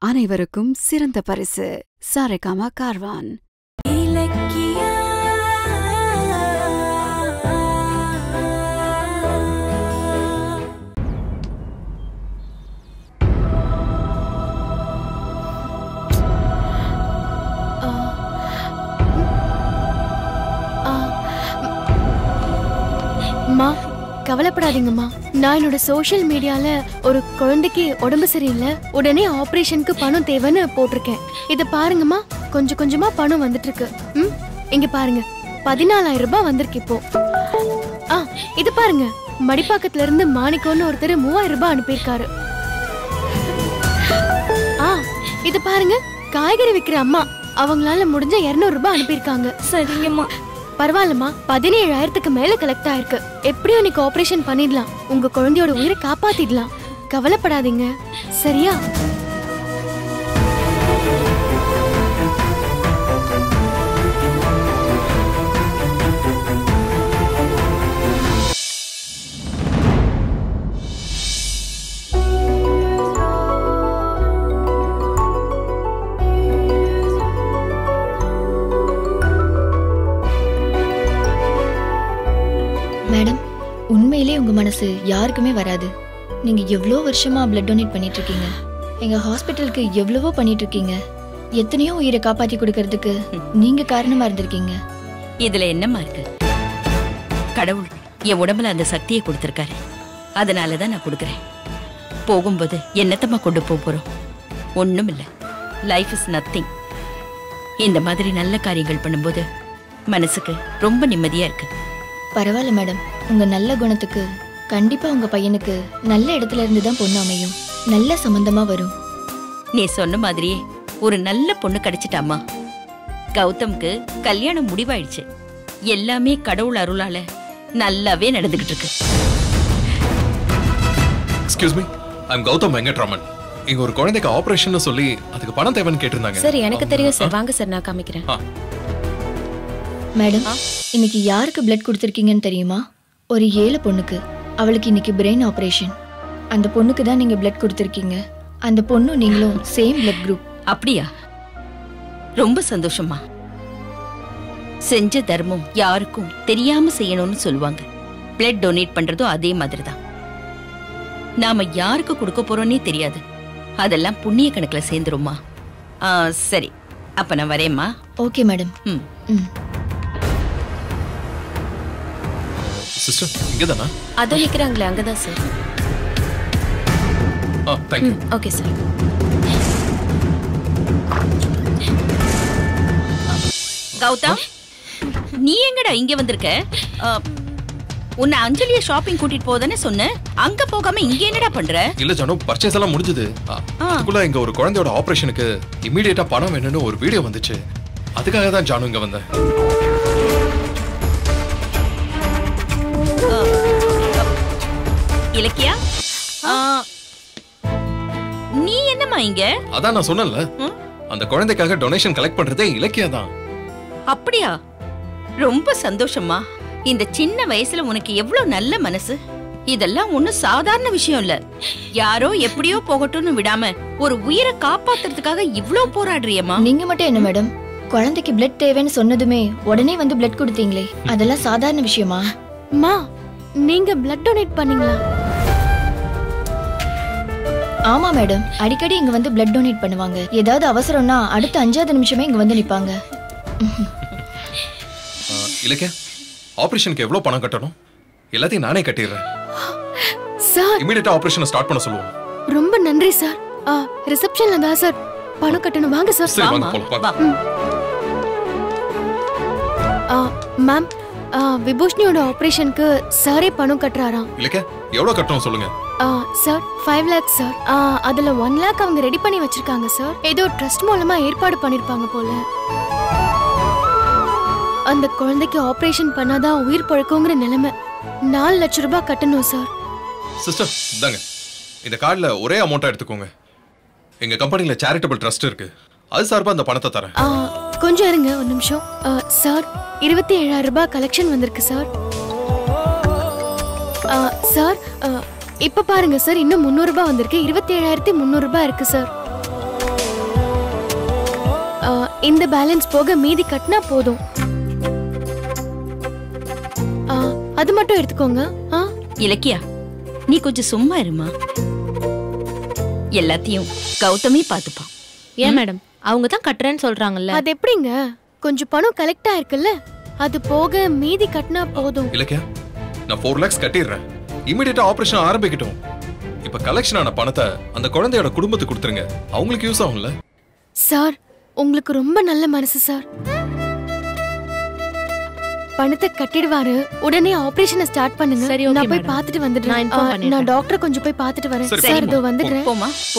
அனைவருக்கும் சிறந்த பரிசு சாரேகாமா கார்வான் அம்மா கவலைப்படாதீங்கம்மா நான் என்னோட சோஷியல் மீடியால ஒரு குழந்தைக்கு உடம்பு சரியில்லை உடனே ஆபரேஷனுக்கு பணம் தேவைன்னு போட்டிருக்கேன் இத பாருங்கம்மா கொஞ்சம் கொஞ்சமா பணம் வந்துட்டு இருக்கு ம் இங்க பாருங்க பதினாலாயிரம் ரூபாய் வந்திருக்கு இப்போ ஆ இது பாருங்க மடிப்பாக்கத்துல இருந்து மாணிக்கம்னு ஒருத்தர் மூவாயிரம் ரூபாய் அனுப்பியிருக்காரு ஆ இது பாருங்க காய்கறி விக்கிற அம்மா அவங்களால முடிஞ்ச இருநூறு ரூபாய் அனுப்பியிருக்காங்க சரிங்கம்மா பரவாயில்லம்மா பதினேழாயிரத்துக்கு மேல கலெக்ட் ஆயிருக்கு எப்படியும் இன்னைக்கு ஆபரேஷன் பண்ணிடலாம் உங்க குழந்தையோட உயிரை காப்பாத்திடலாம் கவலைப்படாதீங்க சரியா மேடம் உண்மையிலே உங்க மனசு யாருக்குமே வராது நீங்க எவ்வளோ வருஷமா பிளட் டொனேட் பண்ணிட்டு இருக்கீங்க எங்க ஹாஸ்பிட்டலுக்கு எவ்வளவோ பண்ணிட்டு இருக்கீங்க எத்தனையோ உயிரை காப்பாத்தி கொடுக்கறதுக்கு நீங்க காரணமா இருந்திருக்கீங்க இதுல என்னம்மா இருக்கு கடவுள் என் உடம்புல அந்த சக்தியை கொடுத்திருக்காரு அதனால தான் நான் கொடுக்குறேன் போகும்போது என்னத்தம்மா கொண்டு போக போறோம் ஒண்ணும் இல்ல லைஃப் இஸ் நத்திங் இந்த மாதிரி நல்ல காரியங்கள் பண்ணும்போது மனசுக்கு ரொம்ப நிம்மதியா இருக்கு பரவாயில்ல மேடம் உங்க நல்ல குணத்துக்கு கண்டிப்பா உங்க பையனுக்கு நல்ல இடத்துல இருந்து தான் பொண்ணு அமையும் நல்ல சம்பந்தமா வரும் நீ சொன்ன மாதிரியே ஒரு நல்ல பொண்ணு கிடைச்சிட்டாமா கௌதம்க்கு கல்யாணம் முடிவாயிடுச்சு எல்லாமே கடவுள் அருளால நல்லாவே நடந்துகிட்டு இருக்கு excuse me I'm Gautham Venkatraman இங்க ஒரு குழந்தைக்கு ஆபரேஷன் சொல்லி அதுக்கு பணம் தேவைன்னு கேட்டிருந்தாங்க சார் எனக்கு தெரியும் சார் வாங்க சார் நான் காமிக்கிறேன் ஆ, மேடம் இன்னைக்கு யாருக்கு பிளட் கொடுத்துருக்கீங்கன்னு தெரியுமா ஒரு ஏழை பொண்ணுக்கு அவளுக்கு இன்னைக்கு பிரெயின் ஆபரேஷன் அந்த பொண்ணுக்கு தான் நீங்க பிளட் கொடுத்துருக்கீங்க அந்த பொண்ணும் நீங்களும் சேம் பிளட் குரூப் அப்படியா ரொம்ப சந்தோஷமா செஞ்ச தர்மம் யாருக்கும் தெரியாம செய்யணும்னு சொல்லுவாங்க பிளட் டொனேட் பண்றதும் அதே மாதிரிதான் நாம யாருக்கு கொடுக்க போறோம்னே தெரியாது அதெல்லாம் புண்ணிய கணக்குல சேர்ந்துருமா ஆ, சரி அப்ப நான் வரேம்மா ஓகே மேடம் ம் ம் சிஸ்டர் இங்க தானா அதோ நிக்கிறாங்களே அங்கதான் சார் ஆ தேங்க்யூ ஓகே சார் கௌதம் நீ எங்கடா இங்க வந்திருக்க ஆ, உன்னை அஞ்சலிய ஷாப்பிங் கூட்டிட்டு போதானே சொன்ன அங்க போகாம இங்க என்னடா பண்ற இல்ல ஜானு பர்ச்சேஸ் எல்லாம் முடிஞ்சது ஆ, அதுக்குள்ள இங்க ஒரு குழந்தையோட ஆபரேஷனுக்கு இமீடியட்டா பணம் வேணும்னு ஒரு வீடியோ வந்துச்சு அதுக்காக தான் ஜானு இங்க வந்தேன் இலக்கியா ஆ, நீ என்னம்மா இங்க அதான் நான் சொன்னேன்ல ம்? அந்த குழந்தைக்காக டொனேஷன் கலெக்ட் பண்றதே இலக்கியா தான் அப்படியா ரொம்ப சந்தோஷமா இந்த சின்ன வயசுல உனக்கு எவ்வளவு நல்ல மனசு இதெல்லாம் ஒண்ணும் சாதாரண விஷயம் இல்ல யாரோ எப்படியோ போகட்டும்னு விடாம ஒரு உயிரை காப்பாத்துறதுக்காக இவ்ளோ போராடுறியம்மா நீங்க மட்டும் என்ன மேடம் குழந்தைக்கு பிளட் தேவைன்னு சொன்னதுமே உடனே வந்து பிளட் கொடுத்தீங்களே அதெல்லாம் சாதாரண விஷயமா அம்மா நீங்க பிளட் டொனேட் பண்ணீங்களா ஆமா மேடம் அடிக்கடி இங்க வந்து பிளட் டொனேட் பண்ணுவாங்க ஏதாவது அவசரம்னா அடுத்த அஞ்சாவது நிமிஷமே இங்க வந்து நிப்பாங்க ஆ, இலக்கியா ஆபரேஷனுக்கு எவ்வளவு பணம் கட்டணும் எல்லாத்தையும் நானே கட்டிடுறேன் சார் இமீடியட்டா ஆபரேஷனை ஸ்டார்ட் பண்ண சொல்லுவோம் ரொம்ப நன்றி சார் ஆ ரிசப்ஷன்ல தான் சார் பணம் கட்டணும் வாங்க சார் சரி வாங்க வாமா, போலாம் வா. வாங்க. ஆ, மேம் ஆ, விபூஷணியோட ஆபரேஷனுக்கு சாரே பணம் கட்டுறாராம் இலக்கியா எவ்வளவு கட்டணும் சொல்லுங்க ஆ, சார் ஃபைவ் லேக்ஸ் சார் ஆ, அதுல ஒன் லேக் அவங்க ரெடி பண்ணி வச்சிருக்காங்க சார் ஏதோ ட்ரஸ்ட் மூலமா ஏற்பாடு பண்ணிருப்பாங்க போல அந்த குழந்தைக்கு ஆபரேஷன் பண்ணாதான் உயிர் பழக்கங்கிற நிலைமை நாலு லட்சம் ரூபாய் கட்டணும் சார் சிஸ்டர் இந்தாங்க இந்த கார்டுல ஒரே அமௌண்ட்டா எடுத்துக்கோங்க எங்க கம்பெனில சேரிட்டபிள் ட்ரஸ்ட் இருக்கு அது சார்பா அந்த பணத்தை தரேன் ஆ, கொஞ்சம் இருங்க ஒரு நிமிஷம் ஆ, சார் இருபத்தி ஏழாயிரம் ரூபாய் கலெக்ஷன் வந்திருக்கு சார் ஆ, சார் ஆ, இப்ப பாருங்க சார் இன்னும் முந்நூறு ரூபாய் வந்திருக்கு இருபத்தி ஏழாயிரத்தி முந்நூறு ரூபாய் இருக்கு சார் இந்த பேலன்ஸ் போக மீதி கட்டினா போதும் ஆ, அது மட்டும் எடுத்துக்கோங்க ஆ இலக்கியா நீ கொஞ்சம் சும்மா இருமா எல்லாத்தையும் கௌதமே பார்த்துப்பான் ஏன் மேடம் அவங்க தான் கட்டுறேன்னு சொல்றாங்கல்ல அது எப்படிங்க கொஞ்சம் பணம் கலெக்ட் ஆயிருக்குல்ல அது போக மீதி கட்டினா போதும் இலக்கியா நான் ஃபோர் லேக்ஸ் கட்டிடுறேன் இமீடியட்டா ஆபரேஷன் ஆரம்பிக்கட்டும் இப்ப கலெக்ஷன் ஆன பணத்தை அந்த குழந்தையோட குடும்பத்துக்கு கொடுத்துருங்க அவங்களுக்கு யூஸ் ஆகும்ல சார் உங்களுக்கு ரொம்ப நல்ல மனசு சார் பணத்தை கட்டிடுவாரு உடனே ஆபரேஷனை ஸ்டார்ட் பண்ணுங்க சரி, okay, நான் போய் madam. பார்த்துட்டு நான் வந்துடுறேன் inform ஆ, பண்ணிடுறேன். நான் டாக்டரை கொஞ்சம் போய் பார்த்துட்டு வரேன் சரி, சார் சரிம்மா. இதோ வந்துடுறேன் போமா போ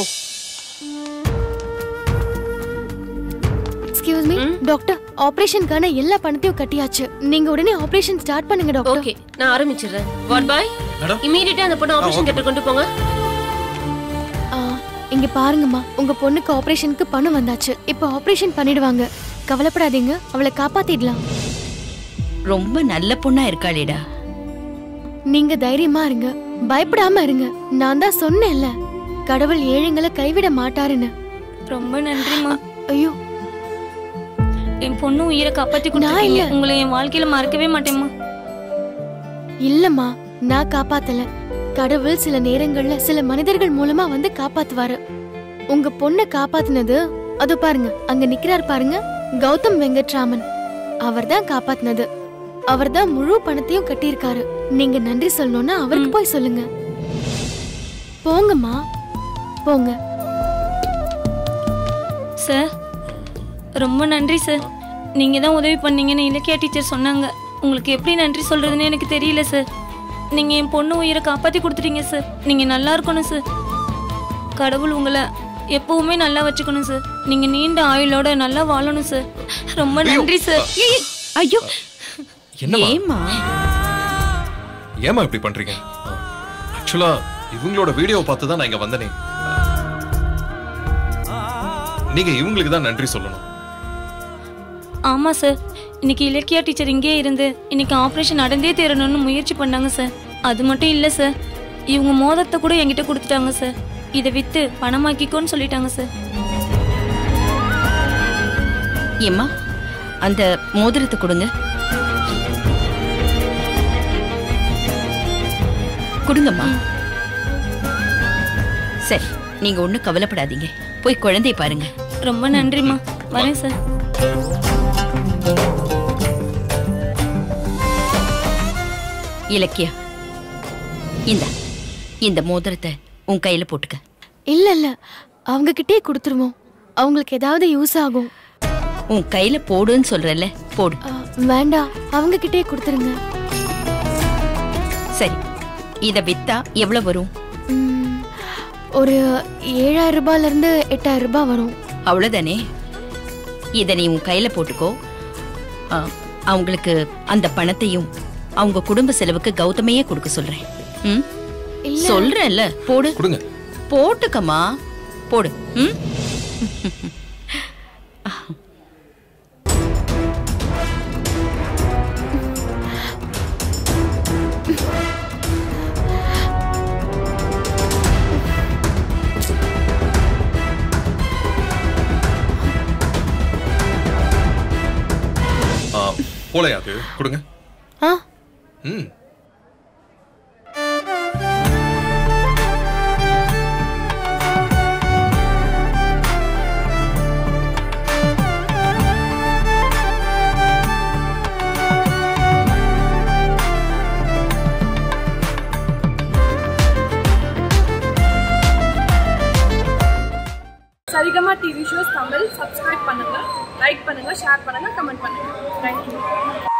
எக்ஸ்கியூஸ் மீ டாக்டர் ஆபரேஷனுக்கான எல்லா பணத்தையும் கட்டியாச்சு நீங்க உடனே ஆபரேஷன் ஸ்டார்ட் பண்ணுங்க டாக்டர் ஓகே நான் ஆரம்பிச்சிடுறேன் வாட் பாய் மேடம் இமீடியட்டா அந்த பொண்ணு ஆபரேஷன் தியேட்டர் கொண்டு போங்க ஆ, இங்க பாருங்கம்மா உங்க பொண்ணுக்கு ஆபரேஷனுக்கு பணம் வந்தாச்சு இப்போ ஆபரேஷன் பண்ணிடுவாங்க கவலைப்படாதீங்க அவளை காப்பாத்திடலாம் ரொம்ப நல்ல பொண்ணா இருக்காளேடா நீங்க தைரியமா இருங்க பயப்படாம இருங்க நான் தான் சொன்னேன்ல கடவுள் ஏழைங்களை கைவிட மாட்டாருன்னு ரொம்ப நன்றிம்மா ஐயோ என் பொண்ணு உயிரை காப்பாத்தி நான் கொடுத்துருக்கீங்க இல்ல. உங்களை என் வாழ்க்கையில மறக்கவே மாட்டேம்மா இல்லம்மா நான் காப்பாத்தல கடவுள் சில நேரங்கள்ல சில மனிதர்கள் மூலமா வந்து காப்பாத்துவாரு உங்க பொண்ணை காப்பாத்துனது அதோ பாருங்க அங்க நிக்கிறார் பாருங்க கௌதம் வெங்கட்ராமன் அவர்தான் காப்பாத்துனது அவர்தான் முழு பணத்தையும் கட்டியிருக்காரு நீங்க நன்றி சொல்லணும்னா அவருக்கு போய் சொல்லுங்க போங்கம்மா போங்க சார் ரொம்ப நன்றி சார் நீங்க தான் உதவி பண்ணீங்கன்னு இலக்கியா டீச்சர் சொன்னாங்க உங்களுக்கு எப்படி நன்றி சொல்றதுன்னு எனக்கு தெரியல சார் நீங்க என் பொண்ணு உயிரை காப்பாத்தி கொடுத்துட்டீங்க சார் நீங்க நல்லா இருக்கணும் சார் கடவுள் உங்களை எப்பவுமே நல்லா வச்சுக்கணும் சார் நீங்க நீண்ட ஆயுளோட நல்லா வாழணும் சார் ரொம்ப நன்றி சார் ஐயோ என்னம்மா ஏமா ஏமா இப்படி பண்றீங்க ஆக்சுவலா இவங்களோட வீடியோ பார்த்து தான் நான் இங்க வந்தனே நீங்க இவங்களுக்கு தான் நன்றி சொல்லணும் ஆமா சார் இன்னைக்கு இலக்கியா டீச்சர் இங்கே இருந்து இன்னைக்கு ஆபரேஷன் நடந்தே தீரணும்னு முயற்சி பண்ணாங்க சார் அது மட்டும் இல்ல சார் இவங்க மோதிரத்தை கூட என்கிட்ட கொடுத்துட்டாங்க சார் இதை வித்து பணமாக்கிக்கோன்னு சொல்லிட்டாங்க சார் ஏம்மா அந்த மோதிரத்தை கொடுங்க கொடுங்கம்மா சரி நீங்க ஒண்ணும் கவலைப்படாதீங்க போய் குழந்தைய பாருங்க ரொம்ப நன்றிம்மா வரேன் சார் இலக்கியா இந்த இந்த மோதிரத்தை உன் கையில போட்டுக்க இல்ல இல்ல அவங்க கிட்டே கொடுத்துருவோம் அவங்களுக்கு ஏதாவது யூஸ் ஆகும் உன் கையில போடுன்னு சொல்றல போடு ஆ, வேண்டாம் அவங்க கிட்டே கொடுத்துருங்க சரி இத வித்தா எவ்வளவு வரும் ம், ஒரு ஏழாயிரம் ரூபாயில இருந்து எட்டாயிரம் ரூபாய் வரும் அவ்வளவுதானே இத நீ உன் கையில போட்டுக்கோ ஆ, அவங்களுக்கு அந்த பணத்தையும் அவங்க குடும்ப செலவுக்கு கௌதமையே கொடுக்க சொல்றேன் ம்? இல்ல சொல்றேன்ல போடு கொடுங்க போட்டுக்கம்மா போடு ம் ஆ, போலையா அது கொடுங்க ஆ ம் Saregama TV shows Tamil subscribe பண்ணுங்க லைக் பண்ணுங்க ஷேர் பண்ணுங்க கமெண்ட் பண்ணுங்க தேங்க்யூ